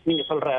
நீங்க சொல்ற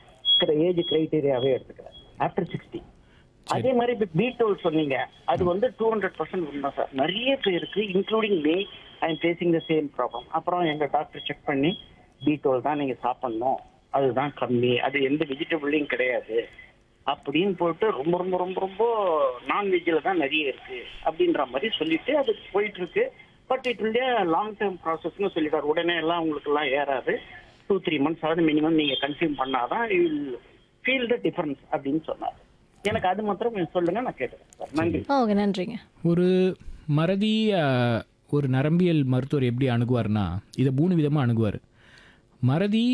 ஏஜ் கிரைட்டீரியாவே எடுத்துக்கிறேன் ஆஃப்டர் சிக்ஸ்டி அதே மாதிரி இப்போ பீட்டோல் சொன்னீங்க அது வந்து டூ ஹண்ட்ரட் பர்சன்ட் உண்மை சார் நிறைய பேருக்கு including me I am facing the same problem அப்புறம் எங்க டாக்டர் செக் பண்ணி பீட்டோல் தான் நீங்க சாப்பிடணும் அதுதான் கம்மி அது எந்த வெஜிடபிள்லையும் கிடையாது அப்படின்னு போட்டு ரொம்ப ரொம்ப ரொம்ப ரொம்ப நான்வெஜ்ஜில் தான் நிறைய இருக்கு அப்படின்ற மாதிரி சொல்லிட்டு அது போயிட்டு இருக்கு பட் இட் இல்லையா லாங் டேர்ம் ப்ராசஸ்னு சொல்லிட்டாரு உடனே எல்லாம் உங்களுக்கு எல்லாம் ஏறாது டூ த்ரீ மந்த்ஸ் ஆகுது மினிமம் நீங்க கன்சியூம் பண்ணாதான் யூ ஃபீல் த டிஃபரன்ஸ் அப்படின்னு சொன்னார் எனக்கு அது மாத்திரம் கொஞ்சம் சொல்லுங்க நான் கேட்டுக்கிறேன் சார் நன்றி ஓகே நன்றிங்க ஒரு மறதி அஹ், ஒரு நரம்பியல் மருத்துவர் எப்படி அணுகுவார்னா இதை மூணு விதமாக அணுகுவார் மறதி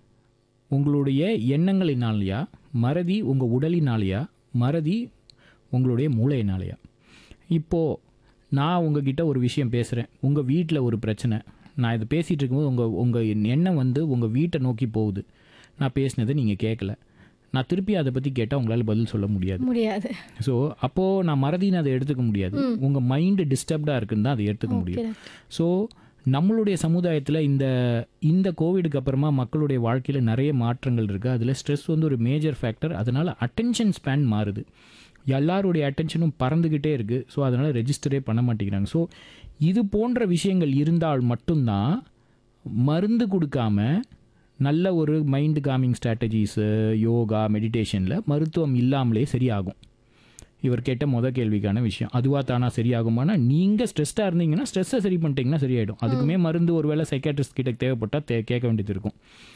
உங்களுடைய எண்ணங்களினாலயா மறதி உங்கள் உடலினாலயா மறதி உங்களுடைய மூளையினாலயா இப்போது நான் உங்ககிட்ட ஒரு விஷயம் பேசுகிறேன் உங்கள் வீட்டில் ஒரு பிரச்சனை நான் இதை பேசிகிட்டு இருக்கும்போது உங்கள் உங்கள் எண்ணம் வந்து உங்கள் வீட்டை நோக்கி போகுது நான் பேசினதை நீங்கள் கேட்கல நான் திருப்பி அதை பற்றி கேட்டால் உங்களால் பதில் சொல்ல முடியாது முடியாது ஸோ அப்போது நான் மறதின்னு அதை எடுத்துக்க முடியாது உங்கள் மைண்டு டிஸ்டர்ப்டாக இருக்குன்னு தான் அதை எடுத்துக்க முடியும் Okay. ஸோ நம்மளுடைய சமுதாயத்தில் இந்த இந்த கோவிடுக்கு அப்புறமா மக்களுடைய வாழ்க்கையில் நிறைய மாற்றங்கள் இருக்குது அதில் ஸ்ட்ரெஸ் வந்து ஒரு மேஜர் ஃபேக்டர் அதனால் அட்டென்ஷன் ஸ்பேன் மாறுது எல்லாருடைய அட்டென்ஷனும் பறந்துக்கிட்டே இருக்குது ஸோ அதனால் ரெஜிஸ்டரே பண்ண மாட்டேங்கிறாங்க ஸோ இது போன்ற விஷயங்கள் இருந்தால் மட்டும்தான் மருந்து கொடுக்காம நல்ல ஒரு மைண்டு காமிங் ஸ்ட்ராட்டஜிஸு யோகா மெடிடேஷனில் மருத்துவம் இல்லாமலே சரியாகும் இவர் கேட்ட முத கேள்விக்கான விஷயம் அதுவா தானா சரியாகுமானா நீங்கள் ஸ்ட்ரெஸ்டாக இருந்தீங்கன்னா ஸ்ட்ரெஸ்ஸை சரி பண்ணிட்டீங்கன்னா சரியாயிடும் அதுக்குமே மருந்து ஒருவேளை சைக்காட்ரிஸ்ட் கிட்ட தேவைப்பட்டால் தே கேட்க வேண்டியது இருக்கும்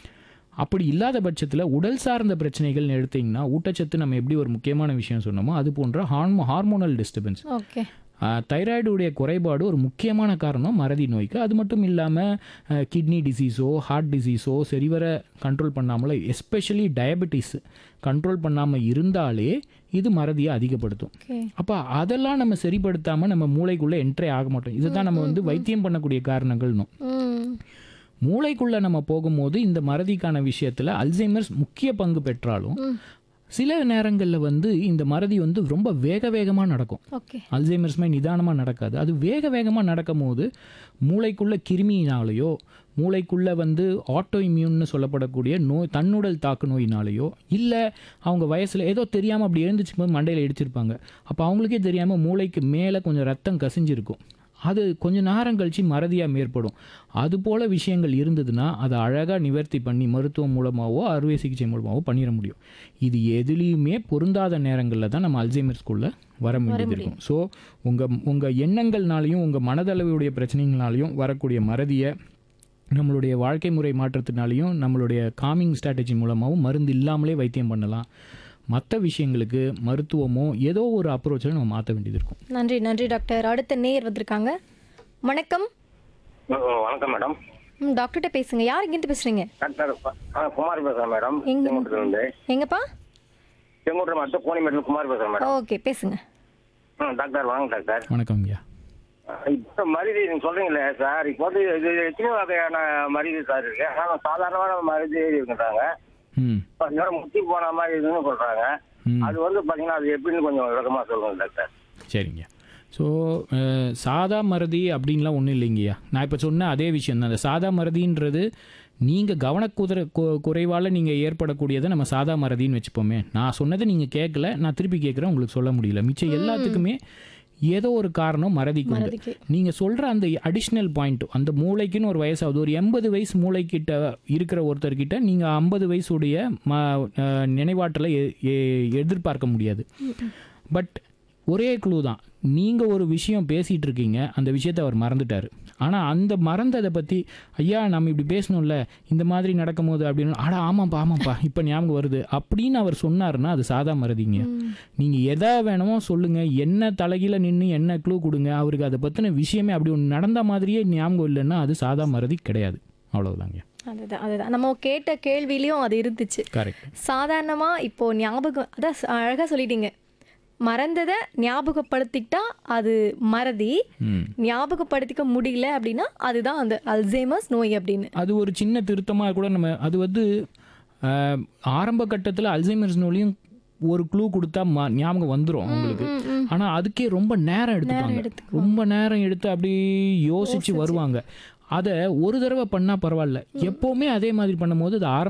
அப்படி இல்லாத பட்சத்தில் உடல் சார்ந்த பிரச்சனைகள்னு எடுத்தீங்கன்னா ஊட்டச்சத்து நம்ம எப்படி ஒரு முக்கியமான விஷயம் சொன்னோமோ அது போன்ற ஹார்மோ ஹார்மோனல் டிஸ்டர்பன்ஸ் ஓகே தைராய்டுடைய குறைபாடு ஒரு முக்கியமான காரணம் மறதி நோய்க்கு அது மட்டும் இல்லாமல் கிட்னி டிசீஸோ ஹார்ட் டிசீஸோ சரிவர கண்ட்ரோல் பண்ணாமல் எஸ்பெஷலி டயபெட்டிஸ் கண்ட்ரோல் பண்ணாமல் இருந்தாலே இது மறதியை அதிகப்படுத்தும் ஓகே அப்போ அதெல்லாம் நம்ம சரிப்படுத்தாமல் நம்ம மூளைக்குள்ளே என்ட்ரே ஆக மாட்டோம் இதுதான் நம்ம வந்து வைத்தியம் பண்ணக்கூடிய காரணங்கள்னும் ம் மூளைக்குள்ளே நம்ம போகும்போது இந்த மறதிக்கான விஷயத்தில் அல்சைமர்ஸ் முக்கிய பங்கு பெற்றாலும் சில நேரங்களில் வந்து இந்த மறதி வந்து ரொம்ப வேக வேகமாக நடக்கும் ஓகே அல்சைமர்ஸ் மாதிரி நிதானமாக நடக்காது அது வேக வேகமாக நடக்கும் போது மூளைக்குள்ள கிருமியினாலேயோ மூளைக்குள்ள வந்து ஆட்டோ இம்யூன்னு சொல்லப்படக்கூடிய நோய் தன்னுடல் தாக்கு நோயினாலேயோ இல்லை அவங்க வயசில் ஏதோ தெரியாமல் அப்படி எழுந்திருச்சும் போது மண்டையில் இடிச்சிருப்பாங்க அப்போ அவங்களுக்கே தெரியாமல் மூளைக்கு மேலே கொஞ்சம் ரத்தம் கசிஞ்சிருக்கும் அது கொஞ்ச நேரம் கழித்து மறதியாக மேற்படும் அது போல் விஷயங்கள் இருந்ததுன்னா அதை அழகாக நிவர்த்தி பண்ணி மருத்துவம் மூலமாகவோ அறுவை சிகிச்சை மூலமாகவோ பண்ணிட முடியும் இது எதுலேயுமே பொருந்தாத நேரங்களில் தான் நம்ம அல்சைமர்ஸ்குள்ளே வர வேண்டியது இருக்கும் ஸோ உங்கள் உங்கள் எண்ணங்கள்னாலையும் உங்கள் மனதளவுடைய பிரச்சனைகள்னாலையும் வரக்கூடிய மறதியை நம்மளுடைய வாழ்க்கை முறை மாற்றத்தினாலையும் நம்மளுடைய காமிங் ஸ்ட்ராட்டஜி மூலமாகவும் மருந்து இல்லாமலே வைத்தியம் பண்ணலாம் மற்ற விஷயங்களுக்கு மருத்துவமோ ஏதோ ஒரு அப்ரோச்சில் நம்ம மாற்ற வேண்டியது இருக்கும் நன்றி நன்றி டாக்டர் அடுத்த நேர் வந்திருக்காங்க வணக்கம் வணக்கம் மேடம் ம் டாக்டர்கிட்ட பேசுங்க யார் இங்கேருந்து பேசுறீங்க டாக்டர் ஆ குமார் பேசுறேன் மேடம் எங்க? செங்கோட்டிலிருந்து எங்கப்பா செங்கோட்டை மட்டும் கோணிமேட்டில் குமார் பேசுறேன் மேடம் ஓகே பேசுங்க ம் டாக்டர் வாங்க டாக்டர் வணக்கம் ஐயா இப்போ மருதி நீங்க சொல்றீங்களே சார் இப்போ வந்து இது எத்தனை வகையான மருதி சார் இருக்கு ஆனால் சாதாரணமான மருதி இருக்குன்றாங்க ம் கொஞ்ச நேரம் முத்தி போன மாதிரி இருக்குன்னு சொல்றாங்க ம் அது வந்து பாத்தீங்கன்னா அது எப்படின்னு கொஞ்சம் விளக்கமா சொல்லுங்க டாக்டர் சரிங்க ஸோ சாதா மறதி அப்படின்லாம் ஒன்றும் இல்லைங்கய்யா நான் இப்போ சொன்ன அதே விஷயம் தான் அந்த சாதா மறதின்றது நீங்கள் கவனக்குதிர கு- குறைவால நீங்கள் ஏற்படக்கூடியதை நம்ம சாதா மறதின்னு வச்சுப்போமே நான் சொன்னதை நீங்கள் கேட்கல நான் திருப்பி கேட்குறேன் உங்களுக்கு சொல்ல முடியல மிச்சம் எல்லாத்துக்குமே ஏதோ ஒரு காரணம் மறதிக்கு உண்டு மறதிக்கு நீங்கள் சொல்கிற அந்த அடிஷ்னல் பாயிண்ட் அந்த மூளைக்குன்னு ஒரு வயசாகுது ஒரு எண்பது வயசு மூளைக்கிட்ட இருக்கிற ஒருத்தர்கிட்ட நீங்கள் ஐம்பது வயசுடைய ம அஹ், நினைவாற்றலை எ- எ- எதிர்பார்க்க முடியாது பட் ஒரே க்ளூ தான் நீங்கள் ஒரு விஷயம் பேசிகிட்டு இருக்கீங்க அந்த விஷயத்தை அவர் மறந்துட்டார் ஆனால் அந்த மறந்ததை பற்றி ஐயா நம்ம இப்படி பேசணும்ல இந்த மாதிரி நடக்கும்போது அப்படின்னு ஆடா ஆமாப்பா ஆமாப்பா இப்போ ஞாபகம் வருது அப்படின்னு அவர் சொன்னாருன்னா அது சாதா மறதிங்க நீங்கள் எதை வேணுமோ சொல்லுங்கள் என்ன தலைகீழ நின்று என்ன க்ளூ கொடுங்க அவருக்கு அதை பற்றின விஷயமே அப்படி ஒன்று நடந்த மாதிரியே ஞாபகம் இல்லைன்னா அது சாதா மறதி கிடையாது அவ்வளவுதாங்க அதுதான் அதுதான் நம்ம கேட்ட கேள்வியிலையும் அது இருந்துச்சு கரெக்ட் சாதாரணமா இப்போ ஞாபகம் அதான் ச- அழகா சொல்லிட்டீங்க மறந்ததை ஞாபகப்படுத்திக்கிட்டா அது மறதி ம் ஞாபகப்படுத்திக்க முடியல அப்படின்னா அதுதான் அந்த அல்சைமர்ஸ் நோய் அப்படின்னு அது ஒரு சின்ன திருத்தமாக கூட நம்ம அது வந்து ஆஹ், ஆரம்ப கட்டத்தில் அல்சைமர்ஸ் நோயும் ஒரு க்ளூ கொடுத்தா ம- ஞாபகம் வந்துடும் அவங்களுக்கு ஆனால் அதுக்கே ரொம்ப நேரம் எடுத்துப்பாங்க ரொம்ப நேரம் எடுத்து அப்படி யோசிச்சு வருவாங்க அதை ஒரு தடவை பண்ணால் பரவாயில்ல எப்போவுமே அதே மாதிரி பண்ணும்போது அது ஆரம்ப